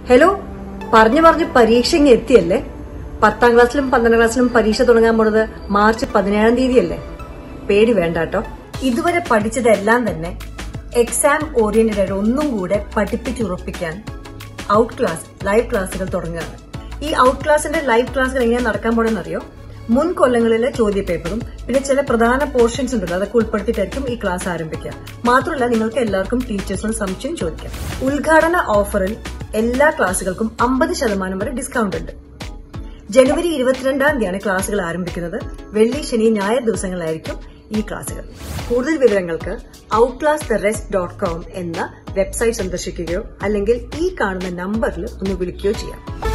hello പറഞ്ഞു പറഞ്ഞു പരീക്ഷ ഇങ്ങ് എത്തിയല്ലേ പത്താം ക്ലാസ്സിലും പന്ത്രണ്ടാം ക്ലാസ്സിലും പരീക്ഷ തുടങ്ങാൻ പോണത് മാർച്ച് പതിനേഴാം തീയതിയല്ലേ പേടി വേണ്ട കേട്ടോ ഇതുവരെ പഠിച്ചതെല്ലാം തന്നെ എക്സാം ഓറിയന്റഡ് ആയിട്ട് ഒന്നും കൂടെ പഠിപ്പിച്ചുറപ്പിക്കാൻ ഔട്ട് ക്ലാസ് ലൈവ് ക്ലാസ്സുകൾ തുടങ്ങുകയാണ് ഈ ഔട്ട് ക്ലാസിന്റെ ലൈവ് ക്ലാസ്സുകൾ എങ്ങനെ നടക്കാൻ പോണെന്ന് അറിയോ മുൻ കൊല്ലങ്ങളിലെ ചോദ്യ പേപ്പറും പിന്നെ ചില പ്രധാന പോർഷൻസ് ഉണ്ടല്ലോ അതൊക്കെ ഉൾപ്പെടുത്തിയിട്ടായിരിക്കും ഈ ക്ലാസ് ആരംഭിക്കുക മാത്രമല്ല നിങ്ങൾക്ക് എല്ലാവർക്കും ടീച്ചേഴ്സിനും സംശയം ചോദിക്കാം ഉദ്ഘാടന ഓഫറിൽ എല്ലാ ക്ലാസ്സുകൾക്കും അമ്പത് ശതമാനം വരെ ഡിസ്കൗണ്ട് ഉണ്ട് ജനുവരി ഇരുപത്തിരണ്ടാം തീയതിയാണ് ക്ലാസുകൾ ആരംഭിക്കുന്നത് വെള്ളി ശനി ഞായർ ദിവസങ്ങളിലായിരിക്കും ഈ ക്ലാസുകൾ കൂടുതൽ വിവരങ്ങൾക്ക് outclass the rest dot com എന്ന വെബ്സൈറ്റ് സന്ദർശിക്കുകയോ അല്ലെങ്കിൽ ഈ കാണുന്ന നമ്പറിൽ ഒന്ന് വിളിക്കുകയോ ചെയ്യാം